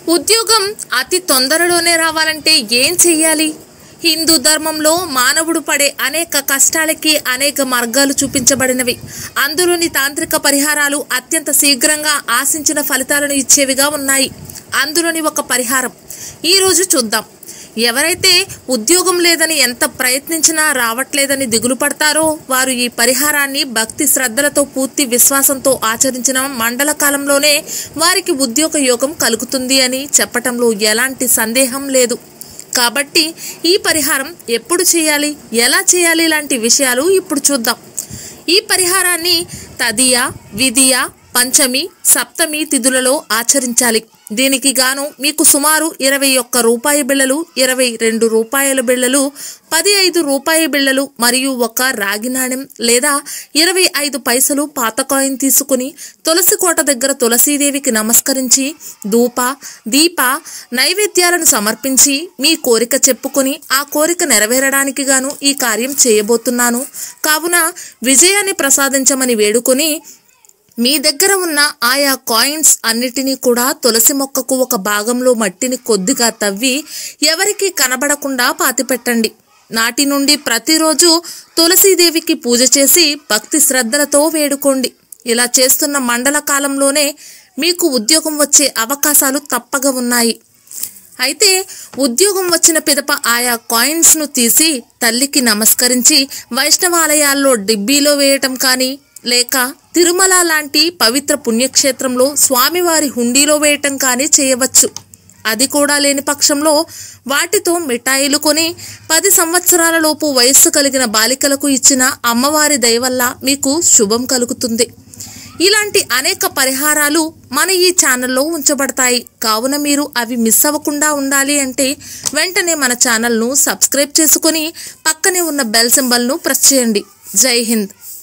ఉద్యోగం అతి తొందరలోనే రావాలంటే ఏం చెయ్యాలి హిందూ ధర్మంలో మానవుడు పడే అనేక కష్టాలకి అనేక మార్గాలు చూపించబడినవి అందులోని తాంత్రిక పరిహారాలు అత్యంత శీఘ్రంగా ఆశించిన ఫలితాలను ఇచ్చేవిగా ఉన్నాయి అందులోని ఒక పరిహారం ఈరోజు చూద్దాం ఎవరైతే ఉద్యోగం లేదని ఎంత ప్రయత్నించినా రావట్లేదని దిగులు పడతారో వారు ఈ పరిహారాన్ని భక్తి శ్రద్ధలతో పూర్తి విశ్వాసంతో ఆచరించిన మండల కాలంలోనే వారికి ఉద్యోగ యోగం కలుగుతుంది అని చెప్పటంలో ఎలాంటి సందేహం లేదు కాబట్టి ఈ పరిహారం ఎప్పుడు చేయాలి ఎలా చేయాలి లాంటి విషయాలు ఇప్పుడు చూద్దాం ఈ పరిహారాన్ని తదియ విధియ పంచమి సప్తమి తిథులలో ఆచరించాలి దీనికి గాను మీకు సుమారు ఇరవై ఒక్క రూపాయి బిళ్ళలు ఇరవై రెండు రూపాయల బిళ్ళలు పది ఐదు రూపాయి బిళ్ళలు మరియు ఒక రాగి నాణెం లేదా ఇరవై ఐదు పైసలు పాత కాయిన్ తీసుకుని తులసి కోట దగ్గర తులసీదేవికి నమస్కరించి ధూప దీప నైవేద్యాలను సమర్పించి మీ కోరిక చెప్పుకొని ఆ కోరిక నెరవేరడానికి గాను ఈ కార్యం చేయబోతున్నాను కావున విజయాన్ని ప్రసాదించమని వేడుకొని మీ దగ్గర ఉన్న ఆయా కాయిన్స్ అన్నిటినీ కూడా తులసి మొక్కకు ఒక భాగంలో మట్టిని కొద్దిగా తవ్వి ఎవరికీ కనబడకుండా పాతిపెట్టండి నాటి నుండి ప్రతిరోజు తులసీదేవికి పూజ చేసి భక్తి శ్రద్ధలతో వేడుకోండి ఇలా చేస్తున్న మండల కాలంలోనే మీకు ఉద్యోగం వచ్చే అవకాశాలు తప్పగా ఉన్నాయి అయితే ఉద్యోగం వచ్చిన పిదప ఆయా కాయిన్స్ ను తీసి తల్లికి నమస్కరించి వైష్ణవాలయాల్లో డిబ్బీలో వేయటం కానీ లేక తిరుమల లాంటి పవిత్ర పుణ్యక్షేత్రంలో స్వామివారి హుండీలో వేయటం కానీ చేయవచ్చు అది కూడా లేని పక్షంలో వాటితో మిఠాయిలు కొని పది సంవత్సరాల లోపు వయస్సు కలిగిన బాలికలకు ఇచ్చిన అమ్మవారి దయ వల్ల మీకు శుభం కలుగుతుంది ఇలాంటి అనేక పరిహారాలు మన ఈ ఛానల్లో ఉంచబడతాయి కావున మీరు అవి మిస్ అవ్వకుండా ఉండాలి అంటే వెంటనే మన ఛానల్ను సబ్స్క్రైబ్ చేసుకొని పక్కనే ఉన్న బెల్ సింబల్ను ప్రెస్ చేయండి జై హింద్